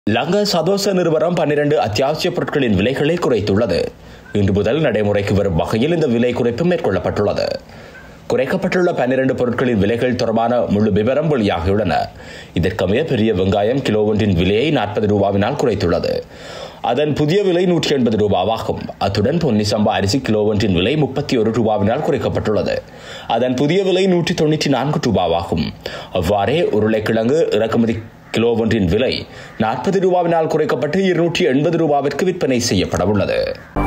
லங்கா சதோச நிறுவனம் பன்னிரண்டு அத்தியாவசிய பொருட்களின் விலைகளை குறைத்துள்ளது இன்று முதல் நடைமுறைக்கு வரும் வகையில் இந்த விலை குறைப்பு மேற்கொள்ளப்பட்டுள்ளது குறைக்கப்பட்டுள்ள பன்னிரண்டு பொருட்களின் விலைகள் தொடர்பான முழு விவரம் வெளியாகியுள்ளன இதற்கமைய பெரிய வெங்காயம் கிலோ ஒன்றின் விலையை நாற்பது ரூபாவினால் குறைத்துள்ளது அதன் புதிய விலை நூற்றி எண்பது ரூபாவாகும் அத்துடன் பொன்னி சம்பா அரிசி கிலோ ஒன்றின் விலை முப்பத்தி ஒரு ரூபாவினால் குறைக்கப்பட்டுள்ளது அதன் புதிய விலை நூற்றி தொண்ணூற்றி நான்கு ரூபாவாகும் அவ்வாறே உருளைக்கிழங்கு இறக்குமதி கிலோ ஒன்றின் விலை நாற்பது ரூபாவினால் குறைக்கப்பட்டு இருநூற்றி எண்பது ரூபாவிற்கு விற்பனை செய்யப்பட உள்ளது